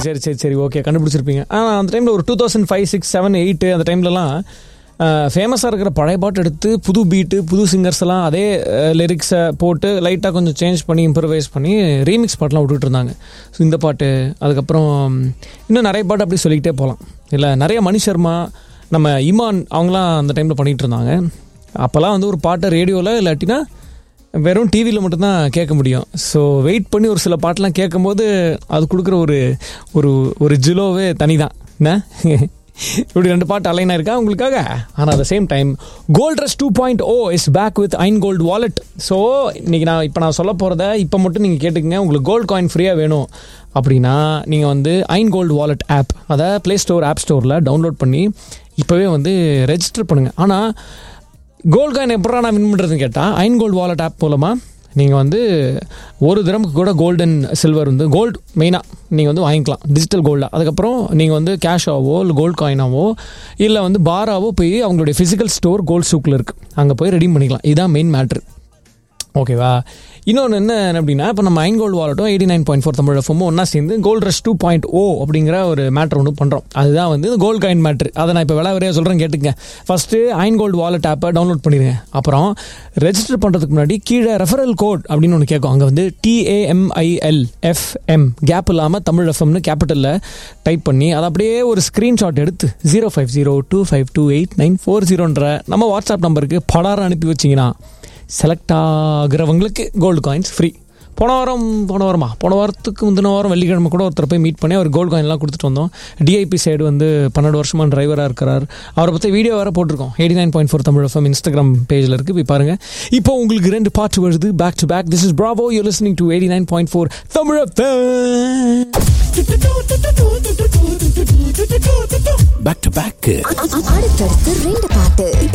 சரி சரி சரி ஓகே கண்டுபிடிச்சிருப்பீங்க ஆனால் அந்த டைமில் ஒரு two thousand five six seven eight அந்த டைம்லலாம் ஃபேமஸாக இருக்கிற பழைய பாட்டு எடுத்து புது பீட்டு புது சிங்கர்ஸ் எல்லாம் அதே லிரிக்ஸை போட்டு லைட்டாக கொஞ்சம் சேஞ்ச் பண்ணி இம்ப்ரவைஸ் பண்ணி ரீமிக்ஸ் பாட்டெலாம் விட்டுட்டு இருந்தாங்க ஸோ இந்த பாட்டு அதுக்கப்புறம் இன்னும் நிறைய பாட்டு அப்படி சொல்லிக்கிட்டே போகலாம் இல்லை நிறைய மணி சர்மா நம்ம இமான் அவங்களாம் அந்த டைமில் பண்ணிகிட்டு இருந்தாங்க அப்போல்லாம் வந்து ஒரு பாட்டை ரேடியோவில் இல்லாட்டினா வெறும் டிவியில் மட்டும்தான் கேட்க முடியும் ஸோ வெயிட் பண்ணி ஒரு சில பாட்டெலாம் கேட்கும்போது அது கொடுக்குற ஒரு ஒரு ஒரு ஜிலோவே தனி தான் என்ன இப்படி ரெண்டு பாட்டு அலைனா இருக்கா உங்களுக்காக ஆனால் at same time gold rush two point O is back with Ain gold wallet so இன்னைக்கு நான் இப்போ நான் சொல்ல போகிறத இப்போ மட்டும் நீங்கள் கேட்டுக்கங்க உங்களுக்கு கோல்டு காயின் ஃப்ரீயாக வேணும் அப்படின்னா நீங்கள் வந்து ஐன் கோல்டு வாலெட் ஆப் அதை ப்ளே ஸ்டோர் ஆப் ஸ்டோரில் டவுன்லோட் பண்ணி இப்போவே வந்து ரெஜிஸ்டர் பண்ணுங்கள் ஆனால் கோல்டு காயின் எப்படா நான் வின் பண்ணுறதுன்னு கேட்டால் ஐன் கோல்டு வாலெட் ஆப் மூலமாக நீங்கள் வந்து ஒரு திரமுக்கு கூட கோல்டன் சில்வர் வந்து கோல்டு மெயினாக நீங்கள் வந்து வாங்கிக்கலாம் டிஜிட்டல் கோல்டாக அதுக்கப்புறம் நீங்கள் வந்து கேஷாவோ இல்லை கோல்டு காயினாவோ இல்லை வந்து பாராவோ போய் அவங்களுடைய ஃபிசிக்கல் ஸ்டோர் கோல்ட் சூக்கில் இருக்குது அங்கே போய் ரெடீம் பண்ணிக்கலாம் இதுதான் மெயின் மேட்ரு ஓகேவா இன்னொன்று என்ன அப்படின்னா இப்போ நம்ம ஐன் கோல்டு வாலெட்டும் eighty nine point four Tamil எஃப்எம்மும் ஒன்றா சேர்ந்து gold rush two point O அப்படிங்கிற ஒரு மேட்ரு ஒன்று பண்ணுறோம் அதுதான் வந்து கோல்டு காயின் மேட்ரு அதை நான் இப்போ விலை வரையா சொல்கிறேன் கேட்டுங்க ஃபஸ்ட்டு ஐன் கோல்டு வாலெட் ஆப்பை டவுன்லோட் பண்ணிடுங்க அப்புறம் ரெஜிஸ்டர் பண்ணுறதுக்கு முன்னாடி கீழே ரெஃபரல் கோட் அப்படின்னு ஒன்று கேட்கும் அங்கே வந்து டிஏஎம்ஐஎல் எஃப்எம் கேப் இல்லாமல் தமிழ் எஃப்எம்னு கேபிட்டலில் டைப் பண்ணி அதை அப்படியே ஒரு ஸ்க்ரீன்ஷாட் எடுத்து zero five zero two five two eight nine four ஜீரோன்ற நம்ம வாட்ஸ்அப் நம்பருக்கு படாரம் அனுப்பி வச்சிங்கன்னா செலக்ட் ஆகிறவங்களுக்கு கோல்டு காயின்ஸ் ஃப்ரீ போன வாரம் போன வாரமா போன வாரத்துக்கு முந்தின வாரம் வெள்ளிக்கிழமை கூட ஒருத்தர் போய் மீட் பண்ணி அவர் கோல்டு காயின்லாம் கொடுத்துட்டு வந்தோம் டிஐபி சைடு வந்து பன்னெண்டு வருஷமாக டிரைவராக இருக்கிறார் அவரை பற்றி வீடியோ வேறு போட்டிருக்கோம் eighty nine point four Tamil FM Instagram பேஜில் இருக்குது போய் பாருங்கள் இப்போ உங்களுக்கு ரெண்டு பாட்டு வருது back to back this is Bravo you listening to eighty nine point four Tamil back to back அடுத்தடுத்து ரெண்டு பாட்டு